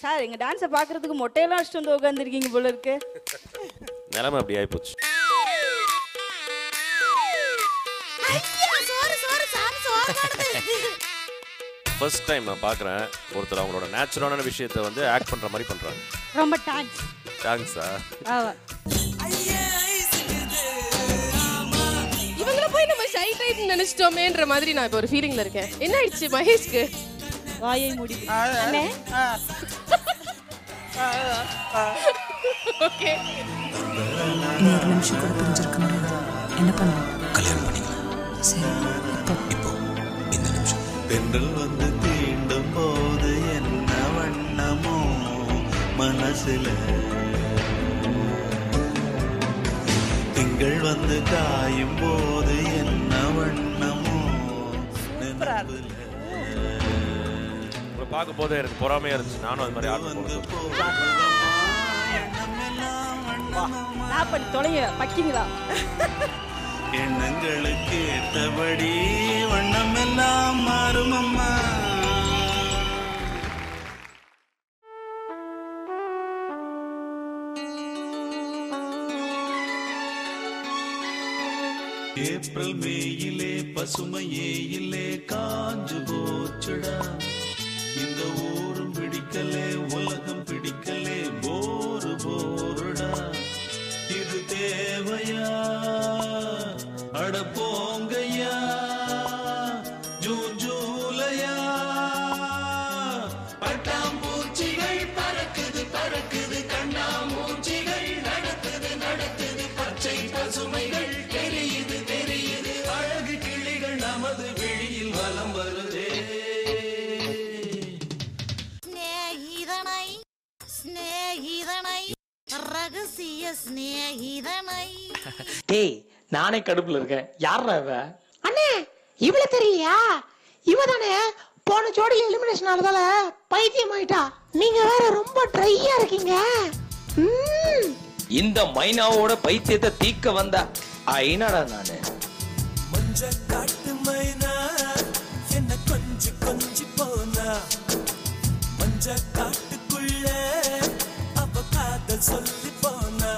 Sir எங்க டான்ஸை பார்க்கறதுக்கு மொட்டையெல்லாம் அடிச்சுட்டு வந்து உட்காந்துருக்கீங்க போல இருக்கு நிலைமை அப்படி ஆயிப்போச்சு ஃபர்ஸ்ட் டைம் நான் பார்க்குறேன் ஒருத்தர் அவங்களோட நேச்சுரலான விஷயத்தை வந்து ஆக்ட் பண்ணுற மாதிரி பண்ணுறாங்க ரொம்ப தேங்க்ஸ் தேங்க்ஸா இவங்கள போய் நம்ம ஷை டைப் நினைச்சிட்டோமேன்ற மாதிரி நான் இப்போ ஒரு ஃபீலிங்ல இருக்கேன் என்ன ஆயிடுச்சு மகேஷ்க்கு வாயை மூடி அண்ணே ஓகே இன்னும் ஒரு நிமிஷம் கூட புரிஞ்சிருக்க முடியாது என்ன பண்ணலாம் கல்யாணம் பண்ணிக்கலாம் சரி இப்போ இப்போ இந்த நிமிஷம் பெண்கள் வந்து தீண்டும் போது என்ன வண்ணமோ மனசுல திங்கள் வந்து காயும் போது என்ன வண்ணமோ நினைப்புல உங்களை பார்க்கும் போது எனக்கு பொறாமையாக இருந்துச்சு நானும் அது மாதிரி ஆர்டர் வந்து போடுறது போகுதம்மா, எண்ணமெல்லாம் வண்ணமோ நான் பண்ணி தொலைங்க பக்கிங்களா எண்ணங்களுக்கு ஏற்றபடி வண்ணமெல்லாம் மாறுமம்மா ஏப்ரல் மேயிலே பசுமையே இல்லே காஞ்சு போச்சுடா இந்த ஊரும் பிடிக்கலே உலகம் பிடிக்கலே போரு போருடா இது தேவையா அட போங்கய்யா ஜூன் ஜூலையா பட்டாம்பூச்சிகள் பறக்குது பறக்குது கண்ணாமூச்சிகள் நடக்குது நடக்குது பச்சை பசுமைகள் தெரியுது தெரியுது அழகு கிளிகள் நமது விழியில் வலம் வருதே സ്നേഹിതനൈ സ്നേഹിതനൈ രഹസ്യ സ്നേഹിതനൈ டேய் நானே கடுப்புல இருக்கேன் யாரா இவ அண்ணே இவ்வளவு தெரியலையா இவ தானே போன ஜோடியில எலிமினேஷன் ஆனதால பைத்தியம் ஆயிட்டா நீங்க வேற ரொம்ப ட்ரையா இருக்கீங்க ம்ம். இந்த மைனாவோட பைத்தியத்தை தீக்க வந்த ஐனடா நானு மஞ்ச காட்டு மைனா என்ன கொஞ்சி கொஞ்சி போனா மஞ்ச காட்டுக்குள்ள அவ காதல் சொல்லி போனா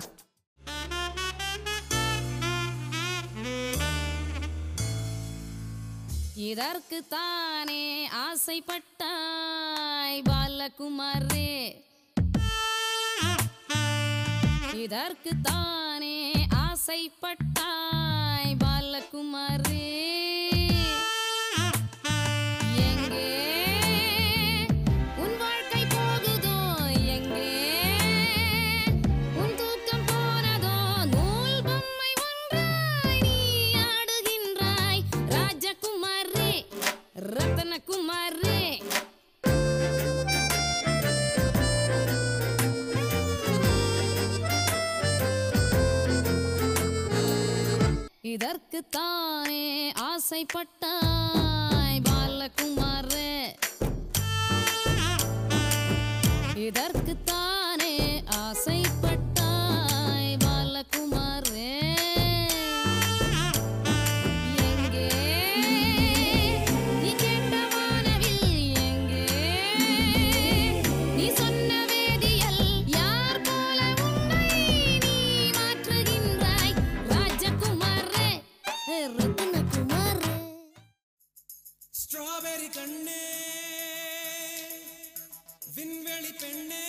இதற்கு தானே ஆசைப்பட்டாய் பாலகுமாரே இதற்கு தானே ஆசைப்பட்டாய் பாலகுமாரே எங்கே உன் வாழ்க்கை போகுதோ எங்கே உன் தூக்கம் போனதோ நூல் பொம்மை ஒன்றாய் நீ ஆடுகின்றாய் ராஜகுமாரே ரத்தனகுமாரே இதற்கு தானே ஆசைப்பட்டாய் பாலகுமாரே இதற்கு தானே ஆசைப்பட்டாய் பாலகுமாரே எங்கே நீ கேட்ட வானவில் எங்கே நீ சொன்ன வேதியல் யார் போல உன்னை நீ மாற்றுகின்றாய் ராஜகுமாரே ரத்னகுமாரே ஸ்ட்ராபெரி கண்ணே விண்வெளி பெண்ணே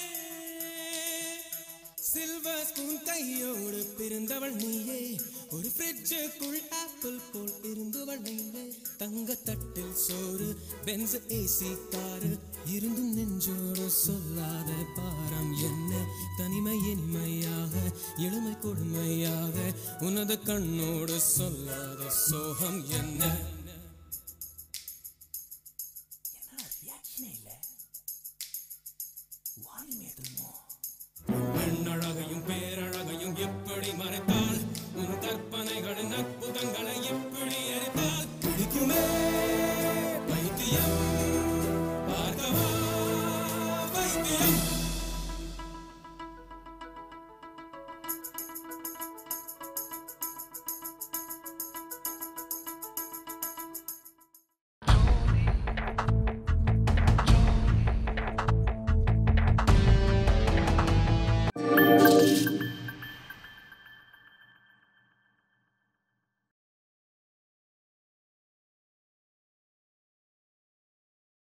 சில்வர் ஸ்பூன் கையோடு பிறந்தவள் நீயே ஒரு ஃப்ரிட்ஜுக்குள் ஆப்பிள் போல் இருந்தவள் நீயே தங்க தட்டில் சோறு பென்ஸ் ஏசி காரு இருந்தும் நெஞ்சோடு சொல்லாத பாரம் என்ன தனிமை இனிமையாக இளமை கொடுமையாக உனது கண்ணோடு சொல்லாத சோகம் என்ன